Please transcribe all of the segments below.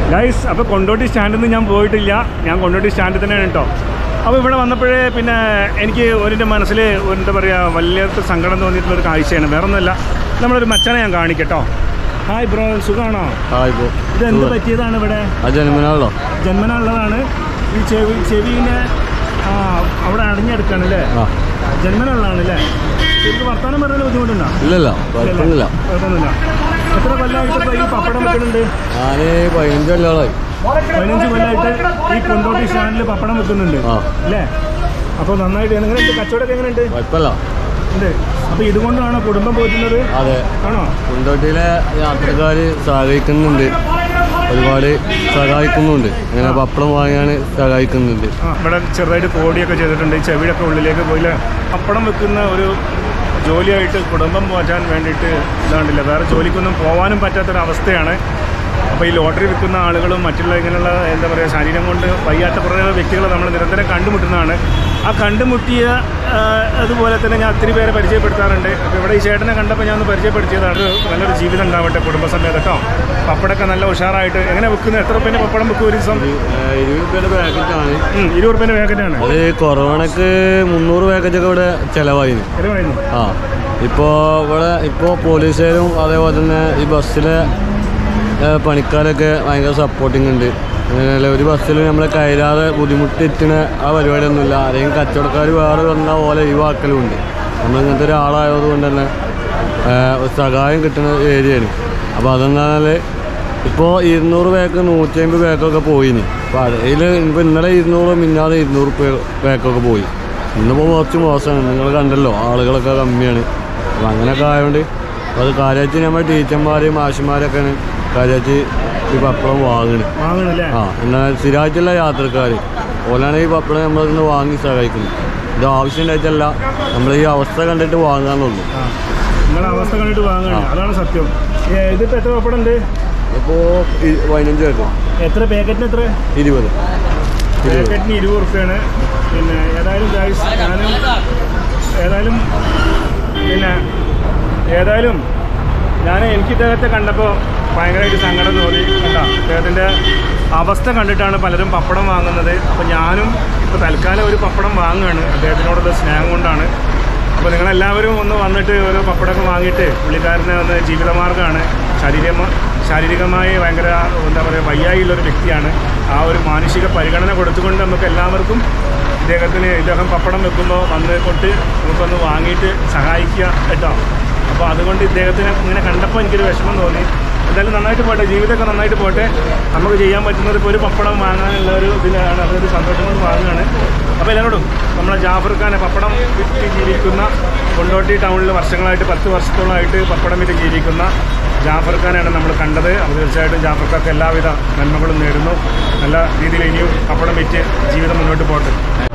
Guys അപ്പോൾ കൊണ്ടോട്ടി സ്റ്റാൻഡിൽ നിന്ന് ഞാൻ പോയിട്ടില്ല ഞാൻ കൊണ്ടോട്ടി സ്റ്റാൻഡിൽ തന്നെയാണ് കേട്ടോ അപ്പോൾ ഇവിടെ വന്നപ്പോഴേ പിന്നെ എനിക്ക് ഒരിൻ്റെ മനസ്സിൽ എന്താ പറയുക വല്ലാത്ത സങ്കടം തോന്നിയിട്ടുള്ള ഒരു കാഴ്ചയാണ് വേറെ ഒന്നുമല്ല നമ്മളൊരു മച്ചനെ ഞാൻ കാണിക്കട്ടോ ഹായ് ബ്രോ സുഖമാണോ ആ ഇപ്പോൾ ഇത് എന്ത് പറ്റിയതാണ് ഇവിടെ ആ ജന്മനാളോ ജന്മന ഉള്ളതാണ് ഈ ചെവി ചെവിനെ ആ അവിടെ അടഞ്ഞെടുക്കാണ് അല്ലേ ആ ജന്മന ഉള്ളതാണ് അല്ലേ ശരിക്കും വർത്തമാനം പറയുന്ന ബുദ്ധിമുട്ടുണ്ടോ ഇല്ലല്ല കുഴപ്പമൊന്നുമില്ല കുഴപ്പമൊന്നുമില്ല എത്ര കൊല്ലമായിട്ട് ഇപ്പോൾ ഈ പപ്പടം വെക്കുന്നുണ്ട് ഞാൻ പതിനഞ്ച് കൊല്ലങ്ങളായി പതിനഞ്ച് കൊല്ലമായിട്ട് ഈ കൊണ്ടോട്ടി സ്റ്റാൻഡിൽ പപ്പടം വെക്കുന്നുണ്ട് ആ. അല്ലേ അപ്പോൾ നന്നായിട്ട് എങ്ങനെയുണ്ട് കച്ചവടമൊക്കെ എങ്ങനെയുണ്ട് കുഴപ്പമില്ല ഉണ്ട് അപ്പോൾ ഇതുകൊണ്ടാണോ കുടുംബം പോറ്റുന്നത് അതെ ആണോ കുണ്ടോട്ടിയിലെ യാത്രക്കാർ സഹായിക്കുന്നുണ്ട് ഒരുപാട് സഹായിക്കുന്നുണ്ട് ഇങ്ങനെ പപ്പടം വാങ്ങാൻ സഹായിക്കുന്നുണ്ട് ആ ഇവിടെ ചെറുതായിട്ട് കോടിയൊക്കെ ചെയ്തിട്ടുണ്ട് ഈ ചെവിയുടെ ഉള്ളിലേക്ക് പോയില്ല പപ്പടം വെക്കുന്ന ഒരു ജോലിയായിട്ട് കുടുംബം പോറ്റാൻ വേണ്ടിയിട്ട് ഇതാണ്ടില്ല വേറെ ജോലിക്കൊന്നും പോകാനും പറ്റാത്തൊരവസ്ഥയാണ് അപ്പോൾ ഈ ലോട്ടറി വിൽക്കുന്ന ആളുകളും മറ്റുള്ള ഇങ്ങനെയുള്ള എന്താ പറയുക ശരീരം കൊണ്ട് വയ്യാത്ത കുറേ വ്യക്തികളെ നമ്മൾ നിരന്തരം കണ്ടുമുട്ടുന്നതാണ് ആ കണ്ടുമുട്ടിയ ആ, അതുപോലെ തന്നെ ഞാൻ ഒത്തിരി പേരെ പരിചയപ്പെടുത്താറുണ്ട് അപ്പോൾ ഇവിടെ ഈ ചേട്ടനെ കണ്ടപ്പോൾ ഞാൻ ഒന്ന് പരിചയപ്പെടുത്തിയതാണ് ഒരു നല്ലൊരു ജീവിതം ഉണ്ടാവട്ടെ കുടുംബസമേതം കേട്ടോ പപ്പടമൊക്കെ നല്ല ഉഷാറായിട്ട് എങ്ങനെ വെക്കുന്നത് എത്ര റുപ്യൻ്റെ പപ്പടം വെക്കും ഒരു ദിവസം ഇരുപത് രൂപയുടെ പാക്കറ്റാണ് ഉം, ഇരുപത് റുപ്യൻ്റെ പാക്കറ്റാണ് അത് കൊറോണക്ക് മുന്നൂറ് പാക്കറ്റൊക്കെ ഇവിടെ ചിലവായിന് ചിലവായിരുന്നു ആ ഇപ്പോൾ ഇവിടെ ഇപ്പോൾ പോലീസുകാരും അതേപോലെ തന്നെ ഈ ബസ്സിലെ ഏ, പണിക്കാരൊക്കെ ഭയങ്കര സപ്പോർട്ടിങ് ഉണ്ട് അങ്ങനെയല്ല ഒരു ബസ്സിൽ നമ്മളെ കയറാതെ ബുദ്ധിമുട്ടിറ്റണ ആ പരിപാടിയൊന്നുമില്ല ആരെങ്കിലും കച്ചവടക്കാർ വേറെ വന്നാൽ പോലെ ഒഴിവാക്കലും ഉണ്ട് നമ്മൾ ഇങ്ങനത്തെ ഒരാളായത് കൊണ്ട് തന്നെ ഏ, ഒരു സഹായം കിട്ടുന്ന ഏരിയയാണ് അപ്പോൾ അതെന്നാൽ ഇപ്പോൾ ഇരുന്നൂറ് പേക്ക് നൂറ്റി അമ്പത് പേക്കൊക്കെ പോയിന് അപ്പോൾ അതിൽ ഇപ്പോൾ ഇന്നലെ ഇരുന്നൂറ് മിന്നാതെ ഇരുന്നൂറ് പേ- പേക്കൊക്കെ പോയി ഇന്നിപ്പോൾ കുറച്ച് മോശമാണ് നിങ്ങൾ കണ്ടല്ലോ ആളുകളൊക്കെ കമ്മിയാണ് അപ്പോൾ അങ്ങനെയൊക്കെ ആയതുകൊണ്ട് അത് കാര്യമായിട്ട് നമ്മൾ ടീച്ചർമാരെയും മാഷിമാരൊക്കെയാണ് കാര്യമായിട്ട് ഈ പപ്പടം വാങ്ങണത് വാങ്ങണല്ലേ ആ എന്നാൽ സ്ഥിരമായിട്ടുള്ള യാത്രക്കാർ ഓലാണ് ഈ പപ്പടം നമ്മളിൽ നിന്ന് വാങ്ങി സഹായിക്കുന്നത് ഇത് ആവശ്യമുണ്ടായിട്ടല്ല നമ്മൾ ഈ അവസ്ഥ കണ്ടിട്ട് വാങ്ങാന്നുള്ളൂ ആ നിങ്ങളെ അവസ്ഥ കണ്ടിട്ട് വാങ്ങണം അതാണ് സത്യം ഏ, ഇതിപ്പോ എത്ര പപ്പടം ഉണ്ട് ഇപ്പോൾ പതിനഞ്ച് പേർക്കും എത്ര പാക്കറ്റിന് എത്ര ഇരുപത് പാക്കറ്റിന് ഇരുപത് റുപ്യാണ് പിന്നെ ഏതായാലും ഗൈസ് ഞാനും ഏതായാലും പിന്നെ ഏതായാലും ഞാൻ എനിക്ക് ഇദ്ദേഹത്തെ കണ്ടപ്പോൾ ഭയങ്കരമായിട്ട് സങ്കടം തോന്നി കണ്ട ഇദ്ദേഹത്തിൻ്റെ അവസ്ഥ കണ്ടിട്ടാണ് പലരും പപ്പടം വാങ്ങുന്നത് അപ്പോൾ ഞാനും ഇപ്പോൾ തൽക്കാലം ഒരു പപ്പടം വാങ്ങുകയാണ് അദ്ദേഹത്തിനോടുള്ള സ്നേഹം കൊണ്ടാണ് അപ്പോൾ നിങ്ങളെല്ലാവരും ഒന്ന് വന്നിട്ട് ഒരു പപ്പടമൊക്കെ വാങ്ങിയിട്ട് പുള്ളിക്കാരന് ഒന്ന് ജീവിതമാർഗ്ഗമാണ് ശാരീരിക ശാരീരികമായി ഭയങ്കര എന്താ പറയുക വയ്യായിയുള്ളൊരു വ്യക്തിയാണ് ആ ഒരു മാനുഷിക പരിഗണന കൊടുത്തുകൊണ്ട് നമുക്ക് എല്ലാവർക്കും ഇദ്ദേഹത്തിന് ഇദ്ദേഹം പപ്പടം വെക്കുമ്പോൾ വന്ന് കൊണ്ട് നമുക്കൊന്ന് വാങ്ങിയിട്ട് സഹായിക്കുക കേട്ടോ അപ്പോൾ അതുകൊണ്ട് ഇദ്ദേഹത്തിന് ഇങ്ങനെ കണ്ടപ്പോൾ എനിക്കൊരു വിഷമം തോന്നി എന്തായാലും നന്നായിട്ട് പോട്ടെ ജീവിതമൊക്കെ നന്നായിട്ട് പോട്ടെ നമുക്ക് ചെയ്യാൻ പറ്റുന്നത് ഇപ്പോൾ ഒരു പപ്പടം വാങ്ങാനുള്ള ഒരു ഇതിലാണ് അതൊരു സന്തോഷം കൊണ്ട് വാങ്ങുകയാണ് അപ്പോൾ എല്ലാവരോടും നമ്മളെ ജാഫർ ഖാനെ പപ്പടം വിറ്റ് ജീവിക്കുന്ന കൊണ്ടോട്ടി ടൗണിൽ വർഷങ്ങളായിട്ട് പത്ത് വർഷത്തോളമായിട്ട് പപ്പടം വിറ്റ് ജീവിക്കുന്ന ജാഫർ ഖാനാണ് നമ്മൾ കണ്ടത് അപ്പോൾ തീർച്ചയായിട്ടും ജാഫർ ഖാർക്ക് എല്ലാവിധ നന്മകളും നേരുന്നു നല്ല രീതിയിൽ ഇനിയും പപ്പടം വിറ്റ് ജീവിതം മുന്നോട്ട് പോട്ടെ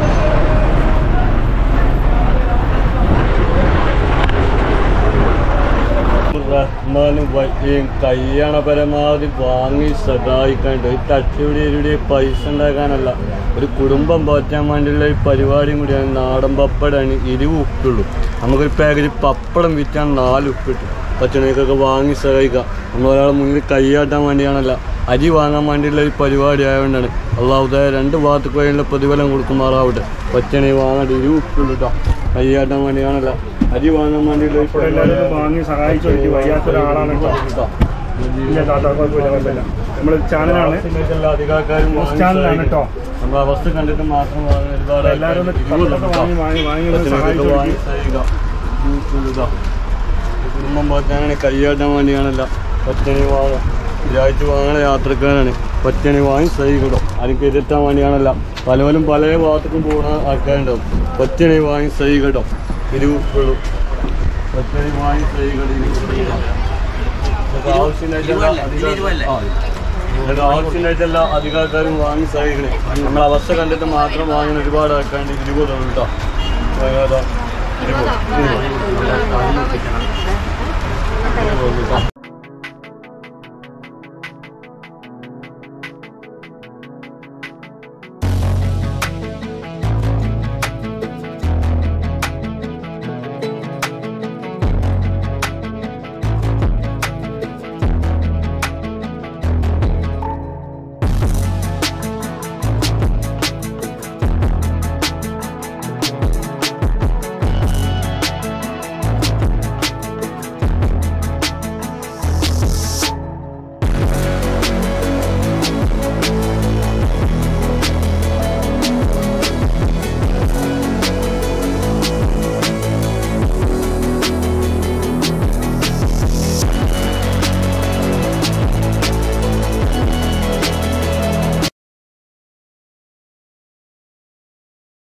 റഹ്മാനും വഴിയും കയ്യണ പരമാവധി വാങ്ങി സഹായിക്കാണ്ട് ഒരു തട്ടിയുടെ ഇരുടെ പൈസ ഉണ്ടാക്കാനല്ല ഒരു കുടുംബം പോറ്റാൻ വേണ്ടിയുള്ള ഒരു പരിപാടിയും കൂടിയാണ് നാടൻ പപ്പടാണ് ഇരുപത് ഉപ്പുള്ളൂ നമുക്കൊരു പാക്കറ്റ് പപ്പടം വിറ്റാൻ നാല് ഉപ്പിട്ടു പച്ചണിക്കൊക്കെ വാങ്ങി സഹായിക്കുക നമ്മൾ ഒരാളെ മുന്നിൽ കൈയാട്ടാൻ വേണ്ടിയാണല്ല അരി വാങ്ങാൻ വേണ്ടിയുള്ള ഒരു പരിപാടി ആയതുകൊണ്ടാണ് അള്ളാഹുദായ രണ്ട് ഭാഗത്ത് വേണ്ടിയുള്ള പ്രതിഫലം കൊടുക്കുമാറാവട്ടെ പച്ചണി വാങ്ങാണ്ട് ഇരുപത് ഉപ്പുള്ളൂ കേട്ടോ കൈയാട്ടാൻ വേണ്ടിയാണല്ല അരി വാങ്ങാൻ വേണ്ടിയുള്ള ഒരു ഇവിടെ എല്ലാവരും വാങ്ങി സഹായിച്ചു എനിക്ക് വയ്യാത്തൊരാളാണ് കേട്ടോ ഇല്ല താത്ത കുഴപ്പമില്ല കുഴപ്പമില്ല നമ്മൾ ചാനലാണ് അധികാരക്കാരും ചാനലാണ് കേട്ടോ നമ്മുടെ അവസ്ഥ കണ്ടിട്ട് മാത്രം വാങ്ങുന്ന ഒരുപാട് എല്ലാവരും ഒന്ന് ആൾക്കാര് ഇരുപത് പപ്പടമൊക്കെ വാങ്ങി വാങ്ങി വാങ്ങി ഒന്ന് പച്ചക്കറിയൊക്കെ സഹായിച്ചു വാങ്ങി സഹായിക്കുക. ഇതാ. ഈ കുടുംബം പോറ്റാനാണ് കൈയാട്ടാൻ വേണ്ടിയാണല്ല പച്ചണി വാങ്ങാം വിചാരിച്ച് വാങ്ങണ യാത്രക്കാരാണ് പച്ചണി വാങ്ങി സഹിക്കട്ടോ അതിന് എതിർത്താൻ വേണ്ടിയാണല്ല പലവരും പല ഭാഗത്തേക്കും പോകുന്ന ആൾക്കാരുണ്ടാവും പച്ചണി വാങ്ങി സഹിക്കട്ടോ ഇരുവുള്ളൂ പച്ചണി വാങ്ങി സഹിക്കട്ടോ ഇതൊക്കെ ആവശ്യമായിട്ടുള്ള അധികാരം- ആ, ഇതൊക്കെ ആവശ്യമായിട്ടല്ല അധികാരക്കാരും വാങ്ങി സഹിക്കണേ നമ്മളെ അവസ്ഥ കണ്ടിട്ട് മാത്രം വാങ്ങുന്ന ഒരുപാട് ആൾക്കാണ്ട് ഇരുപതാണ് കേട്ടോ ഇരുപത് ഇരുപത് ഇരുപത്